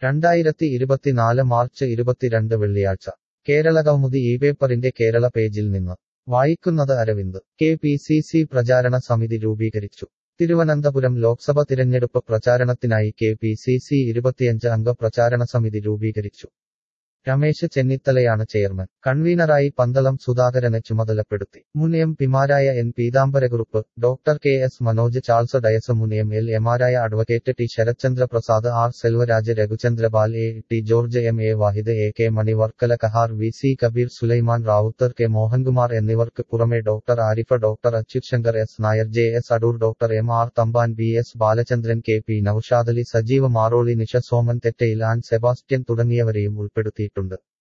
രണ്ടായിരത്തി ഇരുപത്തിനാല് മാർച്ച് ഇരുപത്തിരണ്ട് വെള്ളിയാഴ്ച കേരള കൗമുദി ഈ പേപ്പറിന്റെ കേരള പേജിൽ നിന്ന് വായിക്കുന്നത് Aravind K P C C പ്രചാരണ സമിതി രൂപീകരിച്ചു തിരുവനന്തപുരം ലോക്സഭ തിരഞ്ഞെടുപ്പ് പ്രചാരണത്തിനായി കെ പി സി സി ഇരുപത്തിയഞ്ച് അംഗ പ്രചാരണ സമിതി രൂപീകരിച്ചു രമേശ് ചെന്നിത്തലയാണ് ചെയർമാൻ കൺവീനറായി പന്തളം സുധാകരനെ ചുമതലപ്പെടുത്തി മുൻ എം പിമാരായ N Peethambarakurup doctor K S Manoj Charles Dias മുൻ എം എൽ എമാരായ advocate T Sarathchandra Prasad R Selvaraj Reghuchandrapal A T George M A Vahid A K Mani Varkala Kahar V C Kabeer Sulaiman Rawther K Mohankumar എന്നിവർക്ക് പുറമെ doctor Arifa doctor Achuth Sankar S Nair J S Adoor doctor M R Thampan B S Balachandran K P Noushadali Sajeeva Maroli Nisha Soman Thettayil Ann Sebastian തുടങ്ങിയവരെയും ഉൾപ്പെടുത്തിയിട്ടുണ്ട്